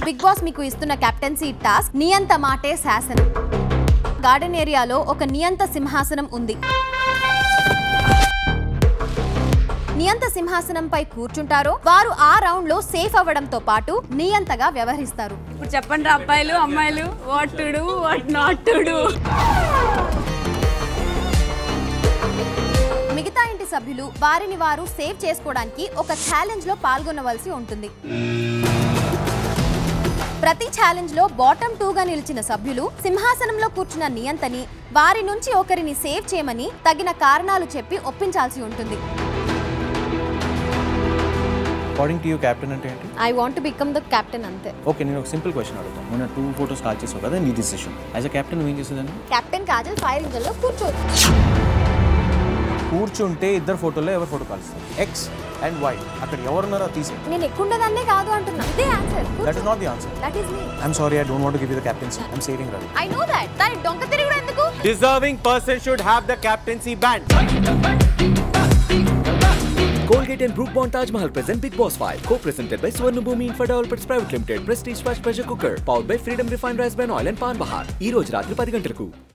Big boss మీకు ఇస్తున్న captaincy task నియంత మాటే శాసనం గార్డెన్ ఏరియాలో ఒక నియంత సింహాసనం ఉంది నియంత సింహాసనంపై కూర్చుంటారో వారు ఆ రౌండ్ లో సేఫ్ అవ్వడంతో పాటు నియంతగా వ్యవహరిస్తారు ఇప్పుడు చెప్పండి రా అబ్బాయిలు అమ్మాయిలు what to do what not to do మిగతా ఇంటి సభ్యులు వారిని వారు సేవ్ చేసుకోవడానికి ఒక ఛాలెంజ్ లో పాల్గొనవలసి ఉంటుంది ప్రతి ఛాలెంజ్ లో బాటమ్ టూ గా నిలిచిన సభ్యులు సింహాసనంలో కూర్చున్న నియంతని వారి నుంచి ఒకరిని సేవ్ చేయమని తగిన కారణాలు చెప్పి ఒప్పించాల్సి ఉంటుంది అకార్డింగ్ టు యూ క్యాప్టెన్ అంటే ఏంటి I want become the captain అంతే ఓకే నేను ఒక సింపుల్ క్వశ్చన్ అడుగుతాను మొన్న టూ ఫోటోస్ కాల్ చేసావు కదా నీ డిసిషన్ యాజ్ అ కెప్టెన్ నువ్వు ఏం చేసేదాన్ని కెప్టెన్ కాజల్ ఫైర్ ఇంజన్ లో కూర్చోదు కూర్చుంటే ఇద్దరు ఫోటోలో ఎవరు ఫోటో కాల్స్తారు ఎక్స్ అండ్ వై అక్కడ ఎవరున్నారో తీసే నేను ఎక్కుండదాన్నే కాదు అంటున్నా ఇదే answer that is not the answer that is me I'm sorry I don't want give you the captaincy I'm saving Ravi I know that దాని డొంక తిరుగుడు ఎందుకు Deserving person should have the captaincy band. Colgate and Brook Bond Taj Mahal present Big Boss 5. Co-presented by Swarna Bhoomi Infra Developers Private Limited. Prestige Fast Pressure Cooker. Powered by Freedom Refined Rice Bran Oil and Pan Bahar. ఈ రోజు రాత్రి పది గంటలకు